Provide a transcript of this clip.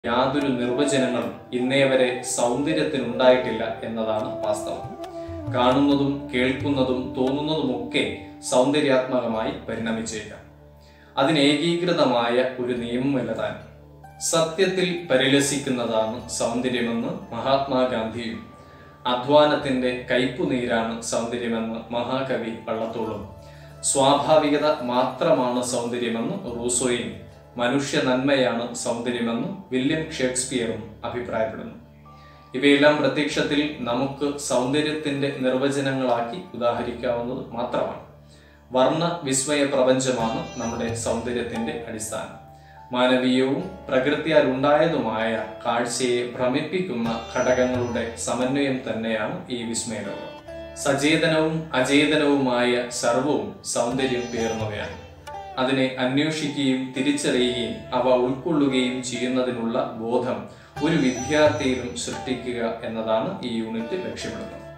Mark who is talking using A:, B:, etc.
A: യാതൊരു നിർവചനങ്ങളും ഇന്നേ വരെ സൗന്ദര്യത്തിനുണ്ടായിട്ടില്ല എന്നതാണ് വാസ്തവം കാണുന്നതും കേൾക്കുന്നതും തോന്നുന്നതുമൊക്കെ സൗന്ദര്യാത്മകമായി പരിണമിച്ചേക്കാം അതിന് ഏകീകൃതമായ ഒരു നിയമമല്ല താൻ സത്യത്തിൽ പരിലസിക്കുന്നതാണ് സൗന്ദര്യമെന്ന് മഹാത്മാഗാന്ധിയും അധ്വാനത്തിന്റെ കയ്പുനീരാണ് സൗന്ദര്യമെന്ന് മഹാകവി വള്ളത്തോളും സ്വാഭാവികത മാത്രമാണ് സൗന്ദര്യമെന്ന് റൂസോയും മനുഷ്യ നന്മയാണ് സൗന്ദര്യമെന്ന് വില്യം ഷേക്സ്പിയറും അഭിപ്രായപ്പെടുന്നു ഇവയെല്ലാം പ്രത്യക്ഷത്തിൽ നമുക്ക് സൗന്ദര്യത്തിന്റെ നിർവചനങ്ങളാക്കി ഉദാഹരിക്കാവുന്നത് മാത്രമാണ് വർണ്ണ വിസ്മയ പ്രപഞ്ചമാണ് നമ്മുടെ സൗന്ദര്യത്തിന്റെ അടിസ്ഥാനം മാനവീയവും പ്രകൃതിയാൽ ഉണ്ടായതുമായ കാഴ്ചയെ ഭ്രമിപ്പിക്കുന്ന ഘടകങ്ങളുടെ സമന്വയം തന്നെയാണ് ഈ വിസ്മയലോകം സചേതനവും അചേതനവുമായ സർവവും സൗന്ദര്യം പേർന്നവയാണ് അതിനെ അന്വേഷിക്കുകയും തിരിച്ചറിയുകയും അവ ഉൾക്കൊള്ളുകയും ചെയ്യുന്നതിനുള്ള ബോധം ഒരു വിദ്യാർത്ഥിയിലും സൃഷ്ടിക്കുക എന്നതാണ് ഈ യൂണിറ്റ് ലക്ഷ്യമിടുന്നത്